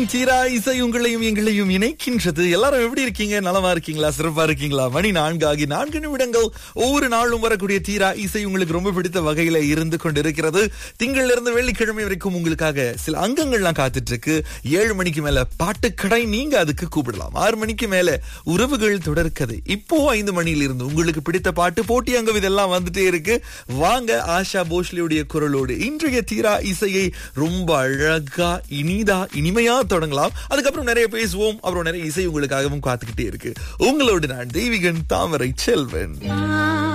தெய்வீகன் தீரா இசை உங்களையும் எங்களையும் இணைக்கின்றது எல்லாரும் எப்படி இருக்கீங்க நலமா இருக்கீங்களா சிறப்பா இருக்கீங்களா மணி நான்கு ஆகி நான்கு நிமிடங்கள் ஒவ்வொரு நாளும் வரக்கூடிய தீரா இசை உங்களுக்கு ரொம்ப பிடித்த வகையில இருந்து கொண்டிருக்கிறது திங்கள்ல இருந்து வெள்ளிக்கிழமை வரைக்கும் உங்களுக்காக சில அங்கங்கள்லாம் காத்துட்டு இருக்கு ஏழு மணிக்கு மேல பாட்டுக்கடை நீங்க அதுக்கு கூப்பிடலாம் ஆறு மணிக்கு மேல உறவுகள் தொடர்கதை இப்போ ஐந்து மணியில இருந்து உங்களுக்கு பிடித்த பாட்டு போட்டி அங்கம் இதெல்லாம் வந்துட்டே இருக்கு வாங்க ஆஷா போஸ்லியுடைய குரலோடு இன்றைய தீரா இசையை ரொம்ப அழகா இனிதா இனிமையா தொடங்கலாம் அதுக்கப்புறம் நிறைய பேசுவோம் அப்புறம் நிறைய இசை உங்களுக்காகவும் காத்துக்கிட்டே இருக்கு உங்களோடு நான் தெய்வீகன் தாமரை செல்வன்